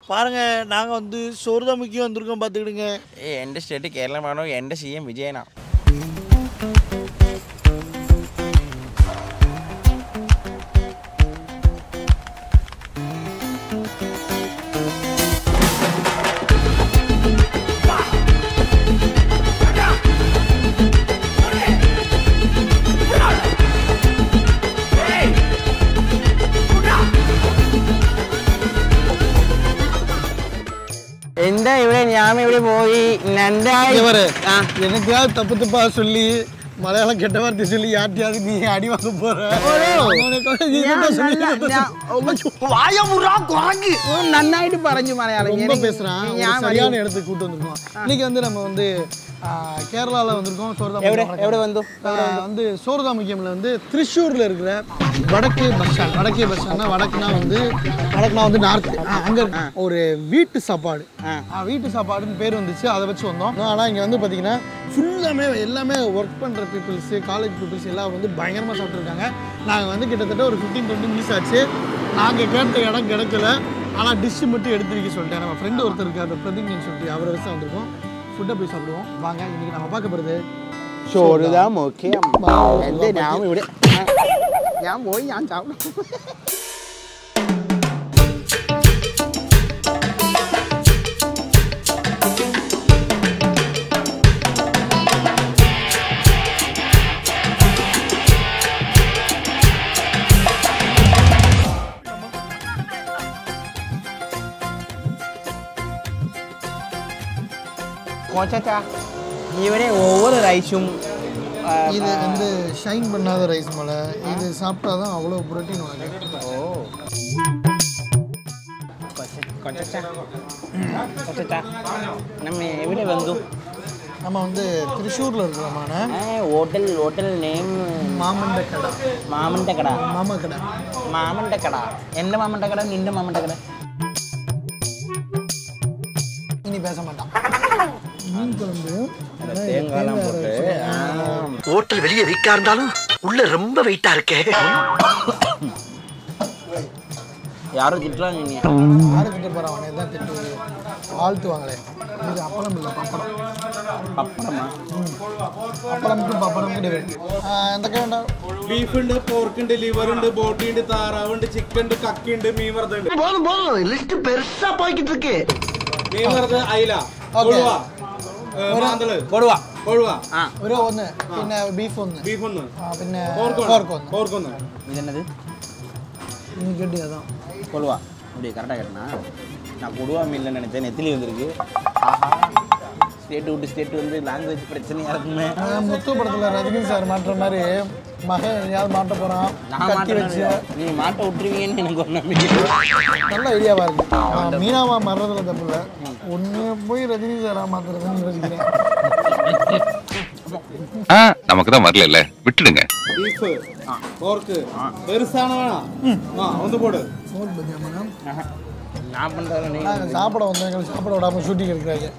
பாருங்க நாங்கள் வந்து சோறுதான் வந்திருக்கோம் பார்த்துக்கிடுங்க ഏ എൻ്റെ സ്റ്റേറ്റ് കേരളമാണോ എൻ്റെ സി എം വിജയനാ എന്താ ഇവിടെ ഞാൻ ഇവിടെ പോയി എന്തായി இவரு எனக்காவது தப்பு தப்பா சொல்லி மலையாளம் கெட்ட வார்த்தை சொல்லி யார்ட்டையாவது நீ அடி வாங்க போற அவனுக்கு நீ என்ன சொல்லி നന്നായിട്ട് പറഞ്ഞു മലയാളം ரொம்ப എനിക്ക് பேசுறான் ஒரு ഞാൻ சரியான இடத்துக்கு கூட்டு வந்திருக்கோம் இன்னைக்கு வந்து நம்ம வந்து ஆ, கேரளால வந்திருக்கோம் சோர்தா എവിടെ എവിടെ വന്നു வந்து சோர்தா முக்கியம்ல வந்து திருச்சூர்ல இருக்கிற வடக்கே பஸ் ஸ்டாண்ட் வடக்கே பஸ் ஸ்டாண்ட்னா வடக்குனா வந்து வடக்குனா வந்து நார்த் அங்க இருக்கு. ஒரு வீட்டு சாப்பாடு ஆ, வீட்டு சாப்பாடுன்னு பேர் வந்துச்சு அதை வச்சு வந்தோம் ஆனா இங்க வந்து பாத்தீங்கன்னா ஃபுல்லாமே எல்லாமே ஒர்க் பண்ற பீப்புள்ஸ் காலேஜ் பீப்புள்ஸ் எல்லாம் வந்து பயங்கரமா சாப்பிட்டுருக்காங்க நாங்க வந்து கிட்டத்தட்ட ஒரு ஃபிஃப்டீன் டுவெண்ட்டி மினிட்ஸ் ஆச்சு நாங்க கேட்ட இடம் கிடைக்கல ஆனா டிஷ் மட்டும் எடுத்து வைக்க சொல்லிட்டேன் நம்ம ஃப்ரெண்டு ஒருத்தர் இருக்காரு பிரதீப்னு சொல்லிட்டு அவரை வச்சு வந்திருக்கோம் ஃபுட்டை போய் சாப்பிடுவோம் வாங்க இன்னைக்கு நம்ம பார்க்க போறது ചോറുതാ മുഖ്യം എന്റെ ഞാൻ ഇവിടെ ഞാൻ പോയി ഞാൻ ചാവും കോച്ചാ ഇവിടെ ஒவ்வொரு ரைஸும் இது வந்து ஷைன் பண்ணாத ரைஸ் மலை இது சாப்பிட்டா தான் அவ்வளோ புரோட்டீன் உனக்கு ഓ കൊച്ചാ കൊച്ചാ നമ്മ എവിടെ വന്നു நம்ம வந்து திருச்சூரில் இருக்கிறோமான ഹോട്ടൽ ഹോട്ടൽ നെയിം மாமண்ட கடை മാമന്റെ കട மாமா கடை മാമന്റെ കട എന്റെ മാമന്റെ കട നിന്റെ മാമന്റെ കട இனி பேச மாட்டான் மீன் குழம்பு தேங்காய்லாம் போட்டு ஆ. ஹோட்டல் வெளியே வீக்கா இருந்தாலும் உள்ள ரொம்ப வெயிட்டா இருக்கே யாரும் திட்டுறாங்க நீங்க யாரு திட்ட போகிறான் அவனை தான் திட்டு வாழ்த்துவாங்களே இது அப்பளம் இல்லை பப்படம் പപ്പടമാ அப்பளமுக்கும் பப்படமுக்கும் டிஃபரெண்ட் എന്തൊക്കെ വേണ്ട ബീഫ് ഉണ്ട് പോർക്ക് ഉണ്ട് ലിവർ ഉണ്ട് ബോട്ടി ഉണ്ട് താറാവ് ഉണ്ട് ചിക്കൻ ഉണ്ട് കക്കി ഉണ്ട് മീൻ വറുത്ത ഉണ്ട് போதும் போதும் லிஸ்ட் பெருசா போய்கிட்டு இருக்கு മീൻ വറുത്ത അയില കൊഴുവ ഏ, മാന്തള് കൊടുവാ കൊഴുവ ആ ഒരു ഒന്ന് പിന്നെ ബീഫ് ഒന്ന് ബീഫ് ഒന്ന് ആ, പിന്നെ പോർക്ക് പോർക്ക് ഒന്ന് പോർക്ക് ഒന്ന് ഇതെന്നത് நீ கேட்டு அதான் கொடுவா இப்படி கரெக்டாக கேட்டனா நான் கொடுவா மீனில் நினைச்சேன் நெத்திலி வந்திருக்கு ஆஹா ஸ்டேட் விட்டு ஸ்டேட் வந்து லாங்குவேஜ் பிரச்சனையாக இருக்குமே ஆஹ் முத்து படத்துல ரஜினி சார் மாட்டுற மாதிரி மகன் எங்கேயாவது மாட்ட போறான் நான் கத்தி வச்சு மாட்டேன் நீ மாட்ட விட்டுருவீங்கன்னு எனக்கு ஒரு நம்பிக்கை நல்ல ஐடியாவா இருக்கு ஆஹ் மீனாவா மறதுல தப்பு இல்லை ஒன்று போய் ரஜினி சாரா மாத்துறதுன்னு யோசிக்கிறேன் ஆ நமக்கு தான் வரல விட்டுடுங்க ബീഫ് പോർക്ക് പെരുസാണ് വേണം ആ ഒന്ന് പോട് ஃபோன் பண்ணியாமனா நான் பண்ணுறேன் நீ நாங்கள் சாப்பிட வந்தோம் எங்களுக்கு சாப்பிட விடாம ஷூட்டிங் எடுக்கிறாங்க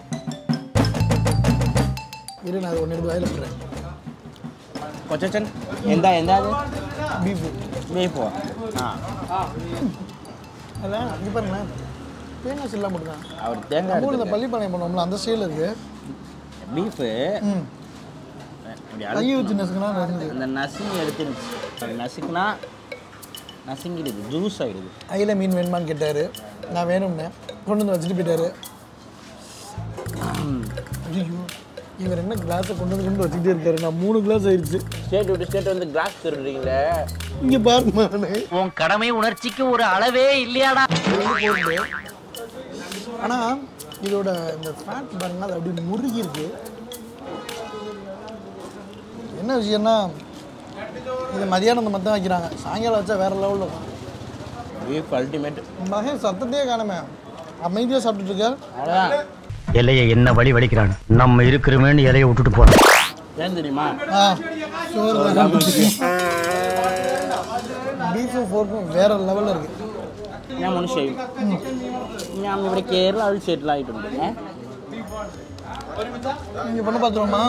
இரு நான் அது ஒன்று எடுத்து வயலில் போடுறேன் കൊച്ചൻ എന്താ എന്താ അത് பீஃபு ബീഫോ ആ அதான் இது பாருங்களேன் தேங்காய் சில்லாம் போட்டுதான் அவர் தேங்காய் நம்ம ஊர்ல இந்த எடுத்துக்க. பள்ளிப்பாளையம் பண்ணுவோம்ல அந்த ஸ்டைல் இருக்கு பீஃபு ம் இப்படி கையை அழுத்தி வச்சு நசுக்கினா நசுங்குது அந்த நசுங்கி எடுத்துருச்சு அது நசுக்குனா நசுங்கிடுது ஜூஸ் ஆகிடுது அயில மீன் வேணுமான்னு கேட்டார் நான் வேணும்னே கொண்டு வந்து வச்சுட்டு போயிட்டாரு ஐயோ இவர் என்ன கிளாஸை கொண்டு வந்து கொண்டு வச்சுக்கிட்டே இருக்காரு நான் மூணு கிளாஸ் ஆயிடுச்சு ஸ்டேட் விட்டு ஸ்டேட் வந்து கிளாஸ் திருடுறீங்களே இங்கே பாருமா உன் கடமை உணர்ச்சிக்கு ஒரு அளவே இல்லையாடா ஆனால் இதோட இந்த ஃபேட் பாருங்க அது அப்படி முருகி இருக்கு என்ன விஷயம்னா இது மதியானம் மட்டும் வைக்கிறாங்க சாயங்காலம் வச்சா வேற லெவலில் இருக்கும் பீஃப் அல்டிமேட் மகன் சத்தத்தையே காணுமே அமைதியாக சாப்பிட்டுட்டு இருக்கார் அவ்வளோதான் இலையை என்ன வழி வலிக்கிறான் நம்ம இருக்கிறோமேன்னு இலையை விட்டுட்டு போறான் ஏன் தெரியுமா ஆ சோறு ബീഫും ഫോർക്കും വേറെ ലെവലിൽ ഇருக்கு ഞാൻ മനുഷ്യ ഞാൻ ഇവിടെ കേരളത്തിൽ സെറ്റിൽ ആയിട്ടുണ്ട് ഏ? நீங்க பண்ண பார்த்துருவோமா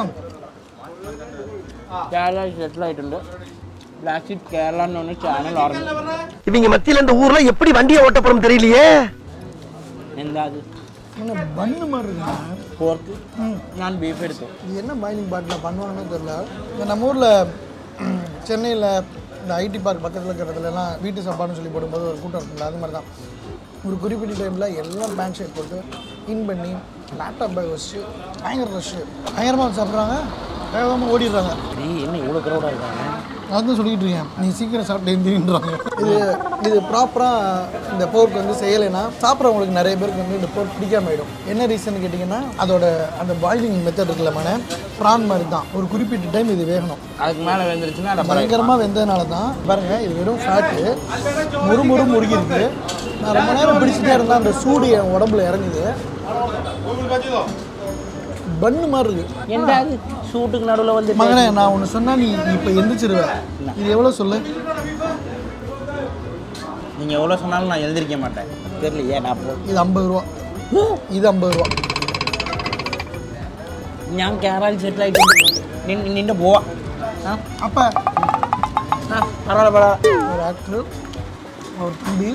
കേരളത്തിൽ സെറ്റിൽ ആയിട്ടുണ്ട് ബ്ലാക്ക് ഷീറ്റ് കേരള എന്ന് പറഞ്ഞ ചാനൽ ഓർമ്മ இவங்க மத்தியில இந்த ஊர்ல எப்படி வண்டியை ஓட்ட போறோம் தெரியலையே எந்த அது என்ன பண்ணு மாதிரி இருக்குங்க போர்க்கு நான் பீஃப் எடுத்தோம் இது என்ன பாயிலிங் பாட்டில் பண்ணுவாங்கன்னு தெரியல இந்த நம்ம ஊரில் சென்னையில் இந்த ஐடி பார்க் பக்கத்தில் இருக்கிற இடத்துலலாம் வீட்டு சாப்பாடுன்னு சொல்லி போடும்போது ஒரு கூட்டம் இருக்கும்ல அது மாதிரி தான் ஒரு குறிப்பிட்ட டைமில் எல்லாம் பேண்ட் ஷர்ட் போட்டு இன் பண்ணி லேப்டாப் பேக் வச்சு பயங்கர ரஷ்ஷு பயங்கரமாக சாப்பிட்றாங்க வேகமாக ஓடிடுறாங்க ஏய் என்ன இவ்வளோ க்ரௌடாக இருக்காங்க அதான் சொல்லிட்டு இருக்கேன் நீ சீக்கிரம் சாப்பிட்டு எழுந்திரின்றாங்க இது இது ப்ராப்பராக இந்த போர்க் வந்து செய்யலைன்னா சாப்பிட்றவங்களுக்கு நிறைய பேருக்கு வந்து இந்த போர்க் பிடிக்காம ஆயிடும் என்ன ரீசன் கேட்டிங்கன்னா அதோட அந்த பாயிலிங் மெத்தட் இருக்குல்ல மன ப்ரான் மாதிரி தான் ஒரு குறிப்பிட்ட டைம் இது வேகணும் அதுக்கு மேலே வந்துருச்சுன்னா அதை பரவாயில்ல பயங்கரமாக வெந்ததுனால தான் பாருங்க இது வெறும் ஃபேட்டு முறு முறு முறுகி இருக்கு நான் ரொம்ப நேரம் பிடிச்சிட்டே இருந்தால் அந்த சூடு என் உடம்புல இறங்குது பண்ணு மாதிரி இருக்கு எந்த அது சூட்டுக்கு நடுவில் வந்து மகனே நான் ஒன்று சொன்னா நீ இப்போ எந்திரிச்சிருவ இது எவ்வளோ சொல்லு நீங்கள் எவ்வளோ சொன்னாலும் நான் எழுந்திருக்க மாட்டேன் தெரியலையே நான் போ இது ஐம்பது ரூபா இது ஐம்பது ரூபா ഞാൻ കേരള സെറ്റിൽ ആയിട്ട് നിന്റെ പോവാ ആ அப்போ ആ പരവായില്ല പരവായില്ല ஒரு ஆக்டர் ஒரு தம்பி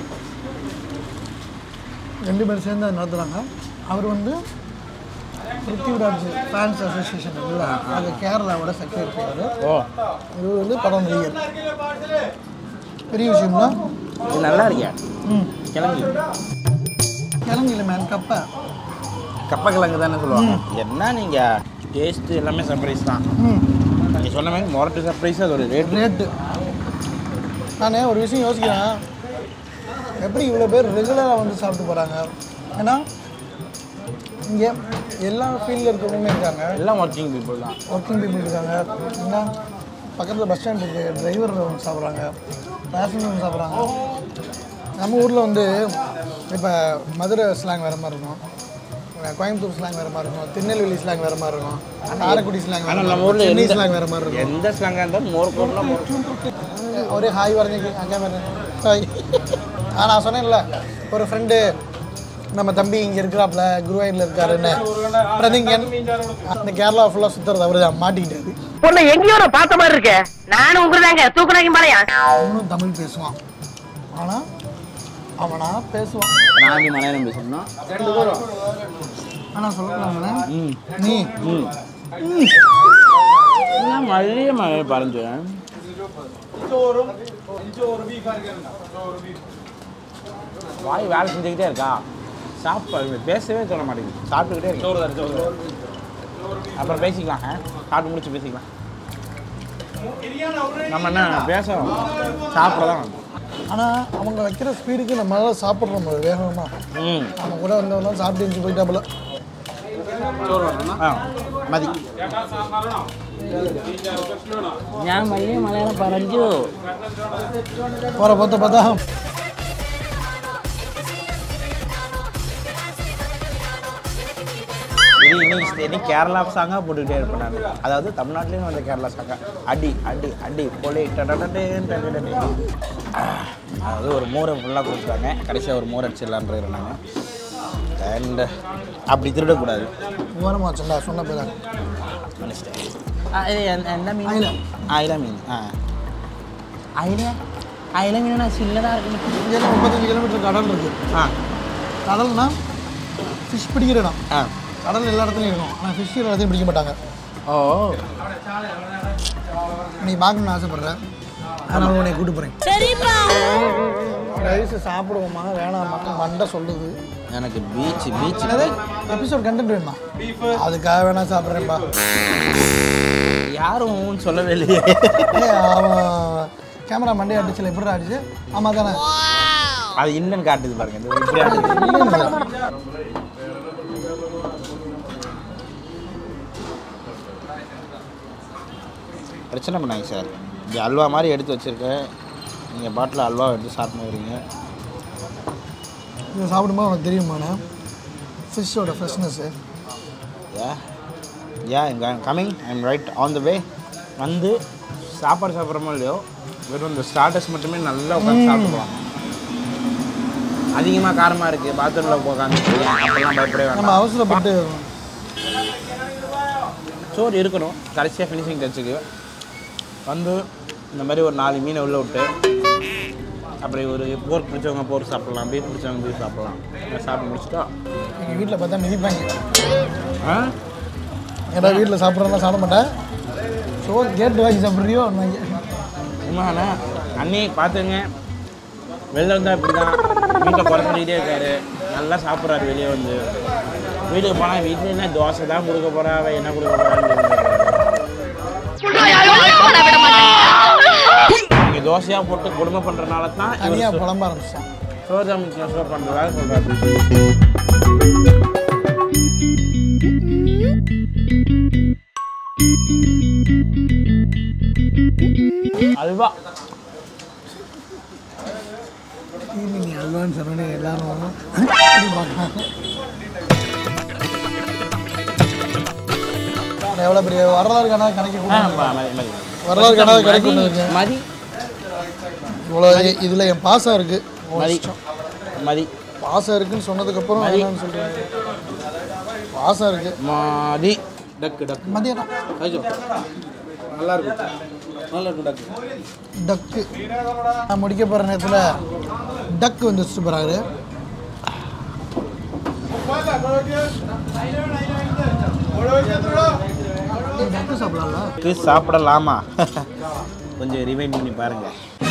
ரெண்டு பேரும் சேர்ந்து அதை நடத்துகிறாங்க அவர் வந்து பிருத்திவிராஜ் ஃபேன்ஸ் அசோசியேஷன் இருக்குல்ல அது கேரளாவோட செக்ரட்டரி அவர் ஓ இவர் வந்து படம் நடிகர் பெரிய விஷயம்னா இது நல்லா இருக்கியா ம் கிளம்பி கிளம்பில மேன் கப்பை கப்பக்கிழங்கு தானே சொல்லுவாங்க என்ன நீங்கள் டேஸ்ட்டு எல்லாமே சர்ப்ரைஸ் தான் ம் நீங்கள் சொன்ன மாதிரி மொரட்டு சர்ப்ரைஸ் அது ஒரு ரேட் ரேட்டு நான் ஒரு விஷயம் யோசிக்கிறேன் எப்படி இவ்வளோ பேர் ரெகுலராக வந்து சாப்பிட்டு போகிறாங்க ஏன்னா இங்கே எல்லா ஃபீல்டில் இருக்கிறவங்களுமே இருக்காங்க எல்லாம் ஒர்க்கிங் பீப்புள் தான் ஒர்க்கிங் பீப்புள் இருக்காங்க ஏன்னா பக்கத்தில் பஸ் ஸ்டாண்ட் இருக்குது டிரைவர் வந்து சாப்பிட்றாங்க பேசஞ்சர் வந்து சாப்பிட்றாங்க நம்ம ஊரில் வந்து இப்போ மதுரை ஸ்லாங் வேறு மாதிரி இருக்கும் கோயம்புத்தூர் ஸ்லாங் வேறு மாதிரி இருக்கும் திருநெல்வேலி ஸ்லாங் வேறு மாதிரி இருக்கும் காரைக்குடி ஸ்லாங் வேறு ஆனால் மாதிரி நம்ம இருக்கும் ஊரில் சென்னை எந்த ஸ்லாங் வேறு மாதிரி இருக்கும் எந்த ஸ்லாங்காக இருந்தாலும் மோர் கோட்னா மோர் ஒரே ஹாய் வரைஞ்சி அங்கே ஹாய் ஆ நான் சொன்னேன்ல ஒரு ஃப்ரெண்டு நம்ம தம்பி இங்கே இருக்கிறாப்புல குருவாயூரில் இருக்காருன்னு பிரதிங்கன் அந்த கேரளா ஃபுல்லாக சுற்றுறது அவர் தான் மாட்டிக்கிட்டாரு பொண்ணு எங்கேயோ நான் பார்த்த மாதிரி இருக்கே நானும் உங்களுதாங்க தூக்குனாங்க பாளையா அவனும் தமிழ் பேசுவான் ஆனால் அவனா பேசுவான் நான் நீ மலையாளம் பேசணும்னா ஆனால் சொல்லக்கூடாதுல்ல ம் நீ ம் ഞാൻ വളരെ മഴ പറഞ്ഞു வாய் வேலை செஞ்சுக்கிட்டே இருக்கா சாப்பாடு பேசவே சொல்ல மாட்டேங்குது சாப்பிட்டுக்கிட்டே இருக்கு அப்புறம் பேசிக்கலாம் ஆ? சாப்பிட்டு முடிச்சு பேசிக்கலாம் நம்ம என்ன பேசுறோம் சாப்பிட தான் ஆனால் அவங்க வைக்கிற ஸ்பீடுக்கு நம்மளால சாப்பிட்றோம் அது வேகமா ம் நம்ம கூட வந்தவங்களாம் சாப்பிட்டு இருந்துச்சு போயிட்டாப்புல ആ മതി ഞാൻ വലിയ മലയാളം പറഞ്ഞു போகிற பார்த்த பார்த்தா இது இன்னைக்கு இனி கேரளா சாங்காக போட்டுக்கிட்டே இருப்பேன் நான் அதாவது தமிழ்நாட்டிலேயும் வந்த கேரளா சாங்கா அடி அடி அடி பொலே டடடடேன் டடடடே. அதாவது ஒரு மோரை ஃபுல்லாக கொடுத்துட்டாங்க கடைசியாக ஒரு மோர் அடிச்சிடலான்றது நாங்கள் அண்ட் அப்படி திருடக்கூடாது ஓரமாக சொன்னா சொன்ன பேர் என்ன மீன் அயில. அயில மீன் ஆ அயில அயில மீனா சின்னதாக இருக்கு இங்கே முப்பத்தஞ்சு கிலோமீட்டர் கடல் இருக்குது ஆ கடல்னா ஃபிஷ் பிடிக்கிற இடம் ஆ கடல் எல்லா இடத்துலையும் இருக்கும் ஆனால் ஃபிஷ் எல்லாத்தையும் பிடிக்க மாட்டாங்க ஓ நீ பார்க்கணும்னு ஆசைப்பட்றேன் அதனால உன்னை கூட்டு போகிறேன் ரைஸ் சாப்பிடுவோமா வேணாமா மண்டை சொல்லுது எனக்கு பீச் பீச் என்னது எபிசோட் கண்டென்ட் வேணுமா அதுக்காக வேணா சாப்பிட்றேன்ப்பா யாரும் ஊன்னு சொல்லவே இல்லையே ஏய், அவன் கேமரா மண்டே அடிச்சல எப்படி அடிச்சு ஆமாம் தானே அது இல்லைன்னு காட்டுது பாருங்க இது இப்படி ஆட்டுது. இல்லைன்னு பிரச்சனை பண்ணாங்க சார் இப்படி அல்வா மாதிரி எடுத்து வச்சுருக்கேன் நீங்கள் பாட்டில் அல்வா எடுத்து சாப்பிட்டு வரீங்க இதை சாப்பிடும்போது உனக்கு தெரியுமாண்ணே ஃபிஷ்ஷோட ஃப்ரெஷ்னஸ்ஸு யா யா இங்கே coming I'm right on the way வந்து சாப்பாடு சாப்பிட்றமோ இல்லையோ வெறும் இந்த ஸ்டார்டர்ஸ் மட்டுமே நல்லா உட்காந்து சாப்பிடுவாங்க அதிகமாக காரமாக இருக்குது பாத்ரூமில் உட்காந்து அப்பெல்லாம் பயப்படவே நம்ம வேண்டாம் அவசரப்பட்டு சோறு இருக்கணும் கடைசியாக ஃபினிஷிங் டச்சுக்கு வந்து இந்த மாதிரி ஒரு நாலு மீனை உள்ளே விட்டு அப்படி ஒரு போர்க் பிடிச்சவங்க போர்க் சாப்பிட்லாம் பீஃப் பிடிச்சவங்க பீஃப் சாப்பிட்லாம் நான் சாப்பிட்டு முடிச்சிட்டோம் எங்கள் வீட்டில் பார்த்தா மிதிப்பாங்க ஆ ஏன்னா வீட்டில் சாப்பிட்றதுலாம் சாப்பிட மாட்டேன் ஸோ கேட்டு வாங்கி சாப்பிட்றியோ வாங்கி உண்மைண்ணா அண்ணி பார்த்துங்க வெளில வந்தால் இப்படி தான் வீட்டில் குறை சொல்லிக்கிட்டே இருக்காரு நல்லா சாப்பிட்றாரு வெளியே வந்து வீட்டுக்கு போனால் வீட்டில் என்ன தோசை தான் கொடுக்க போறா அவ என்ன கொடுக்க போறான்னு நீங்க தோசையாக போட்டு கொடுமை பண்ணுறனால தான் தனியாக இவர் புலம்ப ஆரம்பிச்சிட்டான் சோதா முக்கியம் ஷோ பண்ணுறதாக சொல்கிறாரு அல்வா நீங்கள் அல்வான்னு சொன்னோன்னே எல்லாரும் அப்படி பார்க்குறாங்க எவ்வளோ பெரிய வரலாறு கணக்கு கணக்கு ஆ, கூட்டு ம- மதி, மதி. வரலாறு கணக்கு கணக்கு கொண்டு வந்திருக்கேன் மதி இவ்வளோ இதில் என் பாசம் இருக்குது மதி மதி பாசம் இருக்குன்னு சொன்னதுக்கப்புறம் மதி. என்னன்னு சொல்கிறேன் பாசம் இருக்குது மதி டக்கு டக்கு மதியம் ஐயோ நல்லா இருக்கும் நல்லா இருக்கும் டக்கு டக்கு நான் முடிக்க போகிற நேரத்தில் டக்கு வந்து வச்சுட்டு போகிறாரு டக்கு சாப்பிடலாம்ல இது சாப்பிடலாமா கொஞ்சம் ரிவைண்ட் பண்ணி பாருங்க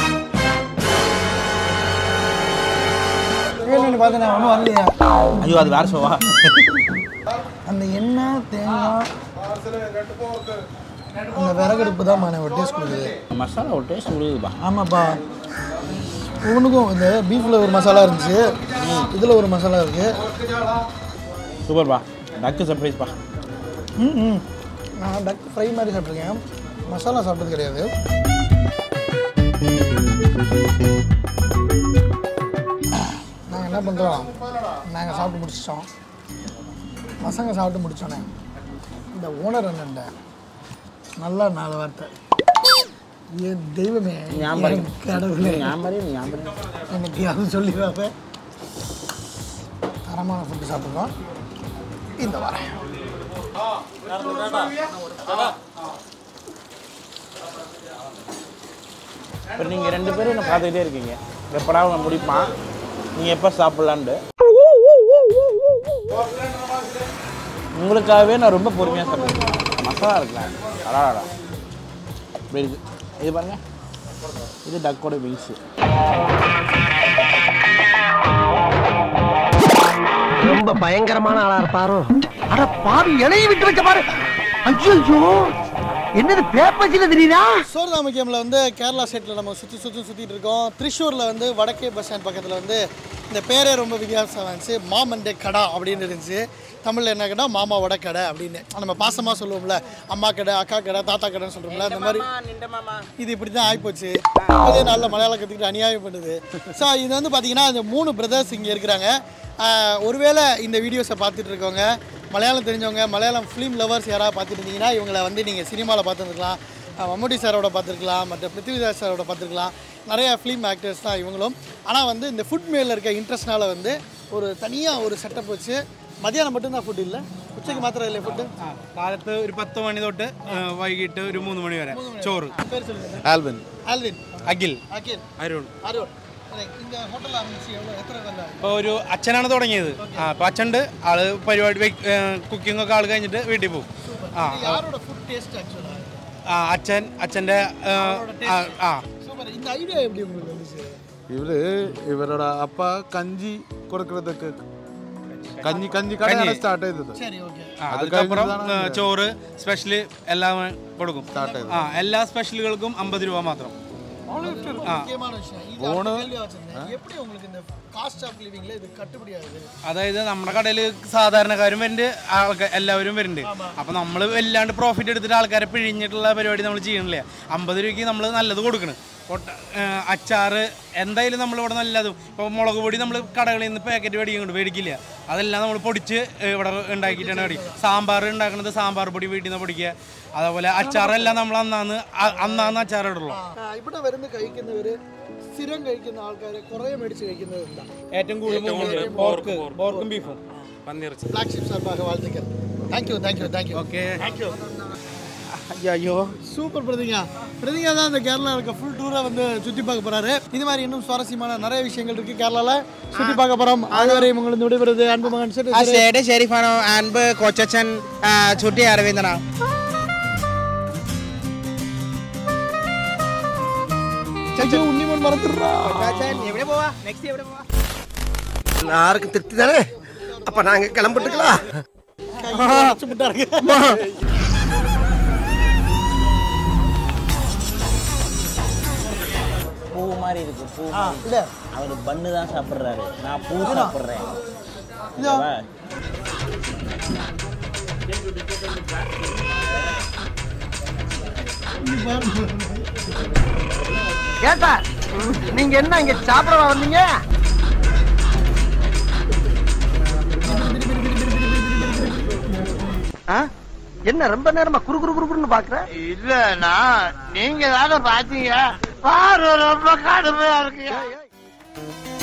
வேணும்னு பார்த்து நான் ஒன்றும் வரலையா ஐயோ அது வேற ஷோவா அந்த எண்ணெய் தேங்காய் அந்த விறகடுப்பு தான் நான் ஒரு டேஸ்ட் கொடுக்குது மசாலா ஒரு டேஸ்ட் கொடுக்குதுப்பா ஆமாப்பா ஒவ்வொன்றுக்கும் இந்த பீஃபில் ஒரு மசாலா இருந்துச்சு இதில் ஒரு மசாலா இருக்குது சூப்பர்ப்பா டக்கு சர்ப்ரைஸ்ப்பா ம் ம் நான் டக் ஃப்ரை மாதிரி சாப்பிட்ருக்கேன் மசாலா சாப்பிட்டது கிடையாது நாங்கள் என்ன பண்ணுறோம் நாங்கள் சாப்பிட்டு முடிச்சிட்டோம் பசங்க சாப்பிட்டு முடிச்சோன்னே இந்த ஓனர் என்னண்ட நல்லா நாலு வார்த்தை என் தெய்வமே ஞாபகம் என் கடவுளே ஞாபகம் ஞாபகம் எனக்கு அது சொல்லிடுவாங்க தரமான ஃபுட்டு சாப்பிட்றோம் இந்த வாரம் இப்போ நீங்கள் ரெண்டு பேரும் என்ன பார்த்துக்கிட்டே இருக்கீங்க எப்படா அவன் முடிப்பான் நீங்கள் எப்போ சாப்பிட்லான்ட்டு உங்களுக்காகவே நான் ரொம்ப பொறுமையாக சாப்பிடுவேன் மசாலா இருக்குல்ல அடாடா இப்படி இருக்கு இது பாருங்க இது டக்கோட விங்ஸு ரொம்ப பயங்கரமான ஆளா இருப்பாரோ அட பாவி இலையை விட்டு வச்ச பாரு ஐயோ என்னது பேப்பர்ஸ்ல தெரியுதா சோர்தாம கேமில் வந்து கேரளா ஸ்டேட்டில் நம்ம சுற்றி சுற்றி சுற்றிட்டு இருக்கோம் திரிஷூரில் வந்து வடக்கே பஸ் ஸ்டாண்ட் பக்கத்தில் வந்து இந்த பேரே ரொம்ப வித்தியாசமாக இருந்துச்சு மாமண்டே கடா அப்படின்னு இருந்துச்சு தமிழில் என்ன கடை மாமாவோட கடை அப்படின்னு நம்ம பாசமாக சொல்லுவோம்ல அம்மா கடை அக்கா கடை தாத்தா கடைன்னு சொல்கிறோம்ல அந்த மாதிரி இது இப்படி தான் ஆகிப்போச்சு அதே நாளில் மலையாளம் கற்றுக்கிட்டு அநியாயம் பண்ணுது ஸோ இது வந்து பார்த்தீங்கன்னா இந்த மூணு பிரதர்ஸ் இங்கே இருக்கிறாங்க ஆஹ் ஒருவேளை இந்த வீடியோஸை பார்த்துட்டு இருக்கவங்க மலையாளம் தெரிஞ்சவங்க மலையாளம் ஃபிலிம் லவர்ஸ் யாராவது பார்த்துட்டு இருந்தீங்கன்னா இவங்களை வந்து நீங்கள் சினிமாவில் பார்த்துருக்கலாம் மம்முட்டி சாரோட பார்த்துருக்கலாம் மற்ற பிருத்திவிராஜ் சாரோட பார்த்துருக்கலாம் நிறைய ஃபிலிம் ஆக்டர்ஸ் தான் இவங்களும் ஆனால் வந்து இந்த ஃபுட் மேல இருக்க இன்ட்ரெஸ்ட்னால வந்து ஒரு தனியாக ஒரு செட்டப் வச்சு மதியானம் மட்டும்தான் ஃபுட் இல்லை ഉച്ചയ്ക്ക് മാത്രമേ അല്ലേ ഫുഡ് കാലത്ത് ഒരു പത്ത് മണി തൊട്ട് ആ, വൈകിട്ട് ഒരു മൂന്ന് മണി വരെ ചോറ് பேர் சொல்லுங்க ആൽവിൻ ആൽവിൻ അഖിൽ അഖിൽ അരുൺ അരുൺ இந்த ஹோட்டல் ஆரம்பிச்சு எவ்வளோ எத்தனை കൊല്ലം ഇപ്പോൾ ഒരു അച്ഛനാണ് തുടങ്ങിയത് ആ അപ്പോൾ അച്ഛനുണ്ട് ആള് പരിപാടി കുക്കിംഗ് ഒക്കെ ആൾ കഴിഞ്ഞിട്ട് വീട്ടിൽ പോകും ആ யாரோட ஃபுட் டேஸ்ட் ஆக்சுவலாக ആ അച്ഛൻ അച്ഛൻ്റെ ആ, ആ, ആ சூப்பர் இந்த ஐடியா எப்படி உங்களுக்கு வந்துச்சு இவரு இவரோட அப்பா கஞ்சி கொடுக்கறதுக்கு കഞ്ഞി കഞ്ഞി കടയാണ് സ്റ്റാർട്ട് ചെയ്തത് சரி ஓகே ആ, അത് അതുക്കപ്പുറം കഴിഞ്ഞതാണ് ആ, ചോറ് സ്പെഷ്യല് എല്ലാം കൊടുക്കും സ്റ്റാർട്ട് ചെയ്തത് ആ എല്ലാ സ്പെഷ്യലുകൾക്കും അമ്പത് രൂപ മാത്രം முக்கியமான விஷயம் இது அடுத்த கேள்வி வச்சிருந்தேன் எப்படி உங்களுக்கு இந்த காஸ்ட் ஆஃப் லிவிங்ல இது கட்டுப்படி ஆகுது അതായത് നമ്മുടെ കടയിൽ സാധാരണക്കാരും വരുന്നുണ്ട് ആൾക്കാർ എല്ലാവരും വരുന്നുണ്ട് അപ്പൊ നമ്മൾ വല്ലാണ്ട് പ്രോഫിറ്റ് എടുത്തിട്ട് ആൾക്കാരെ പിഴിഞ്ഞിട്ടുള്ള പരിപാടി നമ്മൾ ചെയ്യണില്ല അമ്പത് രൂപയ്ക്ക് നമ്മൾ നല്ലത് കൊടുക്കണം കൊട്ട ഏഹ് അച്ചാറ് എന്തായാലും നമ്മളിവിടെ നല്ലതും ഇപ്പോൾ മുളക് പൊടി നമ്മൾ കടകളിൽ നിന്ന് പാക്കറ്റ് മേടിക്കുന്നുണ്ട് മേടിക്കില്ല അതെല്ലാം നമ്മൾ പൊടിച്ച് ഏഹ് ഇവിടെ ഉണ്ടാക്കിയിട്ടാണ് മേടിക്കുക സാമ്പാർ ഉണ്ടാക്കുന്നത് സാമ്പാർ പൊടി വീട്ടിൽ നിന്ന് പൊടിക്കുക അതേപോലെ അച്ചാറെല്ലാം നമ്മൾ അന്നാന്ന് അ- അന്നാന്ന് അച്ചാർ ഇടുള്ളൂ ഇവിടെ വരുന്ന കഴിക്കുന്നവര് സ്ഥിരം കഴിക്കുന്ന ആൾക്കാരെ കുറേ മേടിച്ച് കഴിക്കുന്നവരില്ല ഏറ്റവും കൂടുതൽ പോർക്ക് പോർക്കും ബീഫും പന്നിയിറച്ചി பிளாக் ஷிப் சார்பாக வாழ்த்துக்கள் thank you thank you thank you okay thank you ஐயோ சூப்பர் பிரதிகா பிரதிகா தான் இந்த கேரளா இருக்க ஃபுல் டூரை வந்து சுற்றி பார்க்க போறாரு இது மாதிரி இன்னும் சுவாரஸ்யமான நிறைய விஷயங்கள் இருக்கு கேரளால சுற்றி பார்க்க போறோம் அதுவரை உங்களுக்கு விடைபெறுது அன்பு மகன் சரி ആ ഷേഡ് ഷെരീഫാനോ അൻപ് കൊച്ചച്ഛൻ ആ, ചുട്ടി അരവിന്ദനാ சச்சி உன்னிமன் மறந்துடுறா എവിടെ പോവാ നെക്സ്റ്റ് എവിടെ പോവാ யாருக்கும் திருப்தி தானே அப்ப நாங்க கிளம்பிட்டுக்கலாம் பூ மாதிரி இருக்கு பூ இல்ல அவர் பண்ணு தான் சாப்பிட்றாரு நான் பூ சாப்பிட்றேன் இதோ. கேட்டா நீங்க என்ன இங்க சாப்பிடவா வந்தீங்க ஆ? என்ன ரொம்ப நேரமா குறு குறு குறுன்னு பாக்குற இல்லண்ணா நீங்க தானே பாத்தீங்க பாரு ரொம்ப கடுமையா இருக்கு